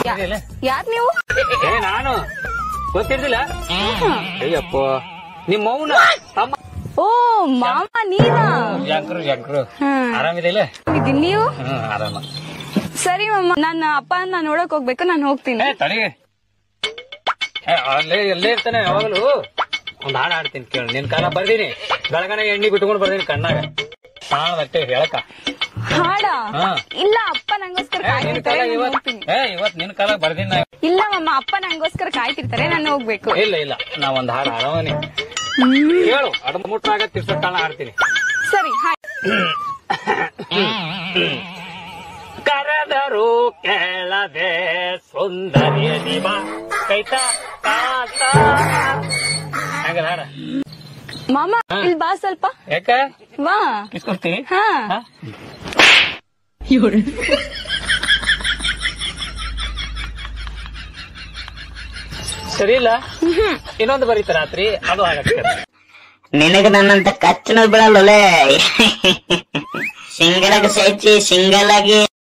ಆರಾಮಿದೆಯಲ್ಲ ಯಾರ್ ನೀವು ಏ ನಾನು ಗೊತ್ತಿರ್ಲಿಲ್ಲ ಅಯ್ಯಪ್ಪ ನಿಮ್ಮ ಮೌನ ತಮ್ಮ ಓ ಮಾಮ ನೀನಾ ಜಂಕ್ರು ಜಂಕ್ರು ಹ್ಮ್. ಆರಾಮಿದೆಯಲ್ಲ ಇದೀನಿ ನೀವು ಹ್ಮ್ ಆರಾಮ ಸರಿ ಮಾಮ ನನ್ನ ಅಪ್ಪ ನಾ ನೋಡಕ್ ಹೋಗ್ಬೇಕು ನಾನು ಹೋಗ್ತೀನಿ ಏ ತಡಿ ಏ, ಅಲ್ಲೇ ಎಲ್ಲೇ ಇರ್ತಾನೆ ಯಾವಾಗಲೂ ಒಂದ್ ಹಾಡು ಹಾಡ್ತೀನಿ ಕೇಳು ನಿನ್ ಕಾಲ ಬರ್ದೀನಿ ಬೆಳಗನೆ ಎಣ್ಣೆ ಬಿಟ್ಕೊಂಡು ಬರ್ದೀನಿ ಕಣ್ಣಾಗ ಸಾಣದಟ್ಟೆ ಹೇಳಕ ಹಾಡ ಹಾ. ಇಲ್ಲ ಅಪ್ಪ ನಂಗೋಸ್ಕರ ಏ, ನಿನ್ ಕಾಲ ಕಾಯ್ತಿರ್ತಾರೆ ನಾನ್ ಇವತ್ ಹೋಗ್ತೀನಿ ಏ ಇವತ್ ನಿನ್ ಕಾಲ ಬರ್ದೀನಿ ನಾ. ಇಲ್ಲ ಮಾಮ ಅಪ್ಪ ನಂಗೋಸ್ಕರ ಕಾಯ್ತಿರ್ತಾರೆ ನಾನು ಹೋಗ್ಬೇಕು ಇಲ್ಲ ಇಲ್ಲ ನಾ ಒಂದ್ ಹಾಡು ಹಾಡವನಿ ಕೇಳು ಅಡ್ ಮುಟ್ಟಾಗ ತಿರ್ಸ ಕಾಲ ಹಾಡ್ತೀನಿ ಸರಿ ಹಾಯ್ ಕರೆದರು ಕೇಳದೆ ಸುಂದರಿಯ ದಿವ ಕೈತ ಕಾತ ಹಂಗಲ್ಲ ಹಾಡ ಮಾಮ ಇಲ್ಲಿ ಬಾ ಸ್ವಲ್ಪ ಯಾಕ ವಾ ಕಿಸ್ಕೊಡ್ತೀನಿ ಹಾ ಹಾ? ಸರಿ ಇಲ್ಲ ಇನ್ನೊಂದು ಬರೀತ ರಾತ್ರಿ ಅದು ಆಗತ್ತೆ ನಿನಗ ನನ್ನಂತ ಕಚ್ಚನ ಬಿಡಲ್ಲೊಲೆ ಸಿಂಗಲಾಗ ಸೇಚಿ ಸಿಂಗಲ್ ಆಗಿ